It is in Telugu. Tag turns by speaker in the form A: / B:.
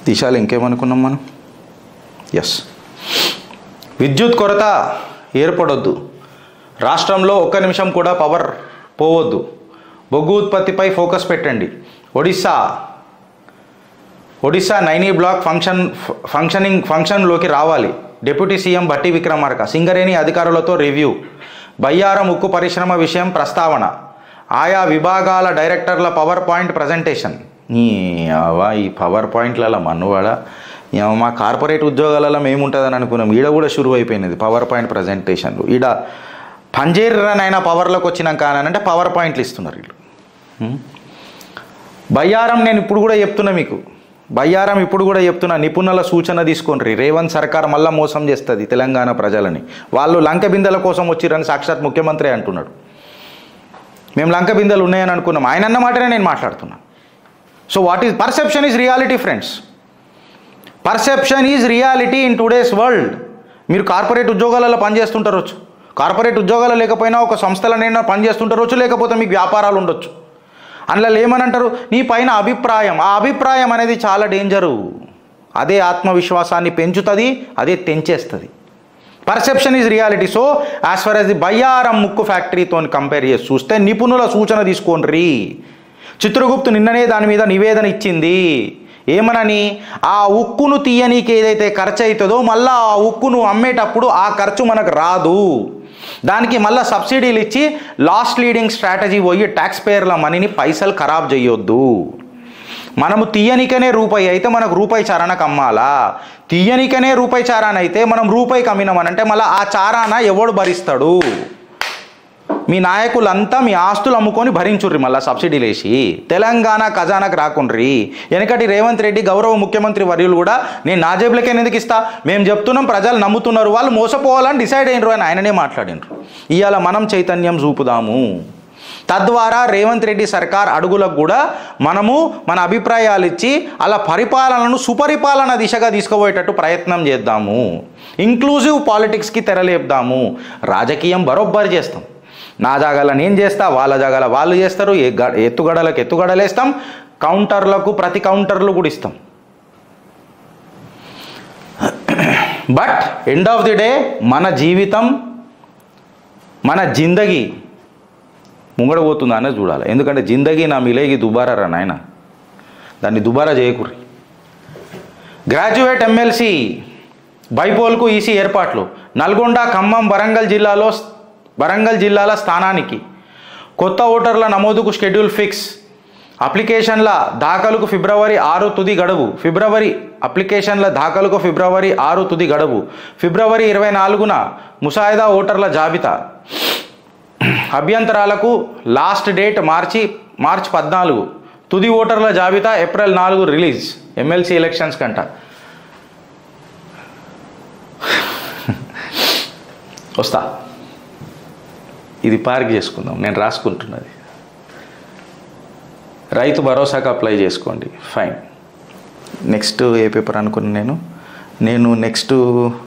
A: దిశాలు ఇంకేమనుకున్నాం మనం ఎస్ విద్యుత్ కొరత ఏర్పడొద్దు రాష్ట్రంలో ఒక్క నిమిషం కూడా పవర్ పోవద్దు బొగ్గు ఉత్పత్తిపై ఫోకస్ పెట్టండి Odisha Odisha Naini block function functioning ఫంక్షన్లోకి రావాలి డిప్యూటీ సీఎం భట్టి విక్రమార్క సింగరేణి అధికారులతో రివ్యూ బయ్యారం ఉక్కు పరిశ్రమ విషయం ప్రస్తావన ఆయా విభాగాల డైరెక్టర్ల పవర్ పాయింట్ ప్రజెంటేషన్ ఈ అవ్వ ఈ పవర్ పాయింట్లలో మన్నువాడ ఏమో మా కార్పొరేట్ ఉద్యోగాలలో మేముంటుందని అనుకున్నాం ఈడ కూడా షురువు అయిపోయినది పవర్ పాయింట్ ప్రజెంటేషన్లు ఈడ పంజేర్రనైనా పవర్లోకి వచ్చినాక అని అంటే పవర్ పాయింట్లు ఇస్తున్నారు వీళ్ళు ఉం? బయ్యారం నేను ఇప్పుడు కూడా చెప్తున్నా మీకు బయ్యారం ఇప్పుడు కూడా చెప్తున్నా నిపుణుల సూచన తీసుకోండి రేవంత్ సర్కార్ మళ్ళా మోసం చేస్తుంది తెలంగాణ ప్రజలని వాళ్ళు లంక బిందెల కోసం వచ్చిరని సాక్షాత్ ముఖ్యమంత్రి అంటున్నాడు మేము లంక బిందెలు ఉన్నాయని అనుకున్నాం ఆయన అన్న మాటనే నేను మాట్లాడుతున్నా so what is perception is reality friends perception is reality in today's world మీరు కార్పొరేట్ ఉద్యోగాలలో పనిచేస్తుంటారొచ్చు కార్పొరేట్ ఉద్యోగాలు లేకపోయినా ఒక సంస్థలనైనా పనిచేస్తుంటారొచ్చు లేకపోతే మీకు వ్యాపారాలు ఉండొచ్చు అందులో ఏమనంటారు నీ పైన అభిప్రాయం ఆ అభిప్రాయం అనేది చాలా డేంజరు అదే ఆత్మవిశ్వాసాన్ని పెంచుతుంది అదే తెంచేస్తుంది perception is reality so as far as the Bayyaram ముక్కు ఫ్యాక్టరీతో కంపేర్ చేసి చూస్తే నిపుణుల సూచన తీసుకోండి చిత్రగుప్తు నిన్ననే దాని మీద నివేదన ఇచ్చింది ఏమనని ఆ ఉక్కును తీయనీకి ఏదైతే ఖర్చు అవుతుందో మళ్ళీ ఆ ఉక్కును అమ్మేటప్పుడు ఆ ఖర్చు మనకు రాదు దానికి మళ్ళీ సబ్సిడీలు ఇచ్చి లాస్ట్ లీడింగ్ స్ట్రాటజీ పోయి ట్యాక్స్ పేర్ల మనీని పైసలు ఖరాబ్ చేయొద్దు మనము తీయనికనే రూపాయి అయితే మనకు రూపాయి చారానకు అమ్మాలా తీయనికనే రూపాయి చారాన అయితే మనం రూపాయికి అమ్మినామనంటే మళ్ళీ ఆ చారాన ఎవడు భరిస్తాడు మీ నాయకులంతా మీ ఆస్తులు అమ్ముకొని భరించుర్రి మళ్ళీ సబ్సిడీలు వేసి తెలంగాణ ఖజానాకు రాకుండ్రి వెనకటి రేవంత్ రెడ్డి గౌరవ ముఖ్యమంత్రి వర్యులు కూడా నేను నా జేబులకే ఎందుకు ఇస్తా మేము చెప్తున్నాం ప్రజలు నమ్ముతున్నారు వాళ్ళు మోసపోవాలని డిసైడ్ అయినరు అని ఆయననే మాట్లాడినరు ఇవాళ మనం చైతన్యం చూపుదాము తద్వారా రేవంత్ రెడ్డి సర్కార్ అడుగులకు కూడా మనము మన అభిప్రాయాలు ఇచ్చి అలా పరిపాలనను సుపరిపాలన దిశగా తీసుకుపోయేటట్టు ప్రయత్నం చేద్దాము ఇంక్లూజివ్ పాలిటిక్స్కి తెరలేపుదాము రాజకీయం బరోబ్బరి చేస్తాం నా జాగాల నేను చేస్తా వాళ్ళ జాగాల వాళ్ళు చేస్తారు ఏ గ- ఎత్తుగడలకు ఎత్తుగడలు వేస్తాం కౌంటర్లకు ప్రతి కౌంటర్లు కూడా ఇస్తాం but end of the day మన జీవితం మన జిందగీ ముంగడబోతుందా అనేది చూడాలి ఎందుకంటే జిందగీ నా మిలేగి దుబారా రా నాయన దాన్ని దుబారా చేయకుర్రి గ్రాడ్యుయేట్ ఎమ్మెల్సీ బైపోల్కు ఈసీ ఏర్పాట్లు నల్గొండ ఖమ్మం వరంగల్ జిల్లాలో వరంగల్ జిల్లాల స్థానానికి కొత్త ఓటర్ల నమోదుకు షెడ్యూల్ ఫిక్స్ అప్లికేషన్ల దాఖలుకు ఫిబ్రవరి ఆరు తుది గడువు ఫిబ్రవరి అప్లికేషన్ల దాఖలుకు ఫిబ్రవరి ఆరు తుది గడువు ఫిబ్రవరి ఇరవై నాలుగున ముసాయిదా ఓటర్ల జాబితా అభ్యంతరాలకు లాస్ట్ డేట్ మార్చి మార్చ్ పద్నాలుగు తుది ఓటర్ల జాబితా ఏప్రిల్ నాలుగు రిలీజ్ ఎమ్మెల్సీ ఎలక్షన్స్ కంట వస్తా ఇది పార్క్ చేసుకుందాం నేను రాసుకుంటున్నది రైతు భరోసాకు అప్లై చేసుకోండి ఫైన్ నెక్స్ట్ ఏ పేపర్ అనుకున్నా నేను నేను నెక్స్ట్